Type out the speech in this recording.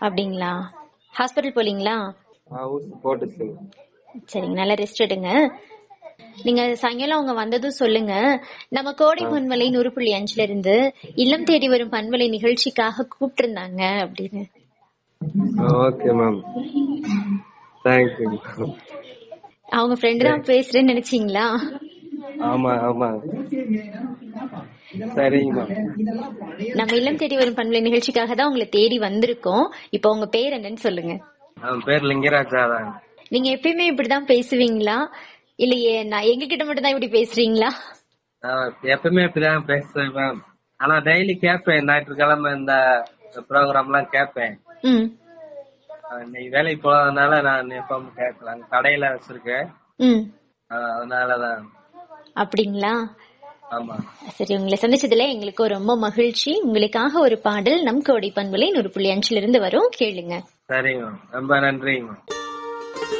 அப்படிங்களா ஹாஸ்பிட்டல் போலீங்களா ஆ ஊசி போட்டுச்சு சரிங்க நல்லா ரெஸ்ட் எடுங்க நீங்க சாயங்காலம் அவங்க வந்ததும் சொல்லுங்க நம்ம கோடை பண்பலை நூறு புள்ளி அஞ்சுல இருந்து இல்லம் தேடி வரும் பண்பலை நிகழ்ச்சிக்காக கூப்பிட்டு இருந்தாங்க அப்படின்னு ஓகே மேம் தேங்க்யூ அவங்க ஃப்ரெண்டு தான் பேசுறேன்னு நினைச்சீங்களா ஆமா ஆமா சரிங்க மேம் நம்ம இல்லம் தேடி வரும் பண்பலை நிகழ்ச்சிக்காக தான் உங்களை தேடி வந்திருக்கோம் இப்போ உங்க பேர் என்னன்னு சொல்லுங்க அவன் பேர் லிங்கராஜா தான் நீங்க எப்பயுமே இப்படிதான் பேசுவீங்களா இல்லையே நான் எங்க கிட்ட மட்டும் தான் இப்படி பேசுறீங்களா நான் எப்பவுமே இப்படிதான் பேசுவேன் மேம் ஆனா டெய்லி கேட்பேன் ஞாயிற்றுக்கிழமை இந்த ப்ரோக்ராம் எல்லாம் கேட்பேன் ம் அஹ் இன்னைக்கு வேலைக்கு போகாதனால நான் எப்பவும் கேட்கலாம் கடையில வச்சிருக்கேன் ம் அஹ் அதனாலதான் அப்படிங்களா ஆமா சரி உங்களை சந்திச்சதுல எங்களுக்கு ரொம்ப மகிழ்ச்சி உங்களுக்காக ஒரு பாடல் நம் கோடை பண்பலை நூறு புள்ளி அஞ்சுல இருந்து வரும் கேளுங்க சரிங்க மேம் ரொம்ப நன்றிங்க மேம்